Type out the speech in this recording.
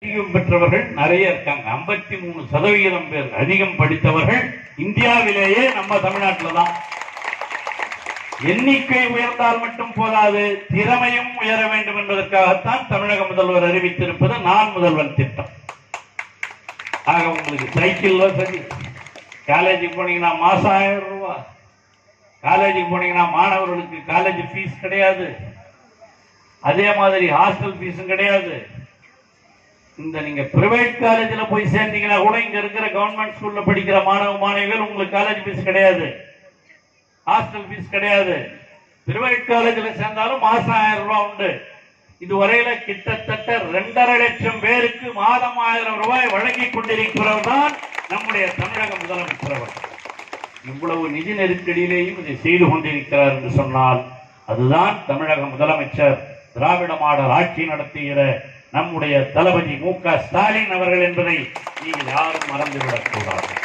அதிகம் பெற்றவர்கள் நிறைய இருக்காங்க ஐம்பத்தி மூணு சதவிகிதம் பேர் அதிகம் படித்தவர்கள் இந்தியாவிலேயே நம்ம தமிழ்நாட்டில் தான் எண்ணிக்கை உயர்ந்தால் மட்டும் போதாது திறமையும் உயர வேண்டும் என்பதற்காகத்தான் தமிழக முதல்வர் அறிவித்திருப்பது நான் முதல்வன் திட்டம் ஆக உங்களுக்கு சைக்கிள் வசதி காலேஜுக்கு போனீங்கன்னா மாசம் ஆயிரம் ரூபாய் காலேஜுக்கு போனீங்கன்னா மாணவர்களுக்கு காலேஜ் ஃபீஸ் கிடையாது அதே மாதிரி ஹாஸ்டல் ஃபீஸும் கிடையாது இந்த நீங்க பிரைவேட் காலேஜில் போய் சேர்ந்தீங்கன்னா கூட இங்க இருக்கிற கவர்மெண்ட் ஸ்கூல்ல படிக்கிற மாணவ மாணவிகள் உங்களுக்கு காலேஜ் ஃபீஸ் கிடையாது ஹாஸ்டல் ஃபீஸ் கிடையாது பிரைவேட் காலேஜில் சேர்ந்தாலும் மாசம் ஆயிரம் ரூபாய் உண்டு இதுவரையில கிட்டத்தட்ட ரெண்டரை லட்சம் பேருக்கு மாதம் ஆயிரம் ரூபாய் வழங்கி கொண்டிருக்கிறவர் தான் நம்முடைய தமிழக முதலமைச்சர் அவர் இவ்வளவு நிதி நெருக்கடியிலேயும் இதை செய்து கொண்டிருக்கிறார் என்று சொன்னால் அதுதான் தமிழக முதலமைச்சர் திராவிட மாடல் ஆட்சி நடத்துகிற நம்முடைய தளபதி மு க ஸ்டாலின் அவர்கள் என்பதை நீங்கள் யாரும் மறந்துவிடக் கூடாது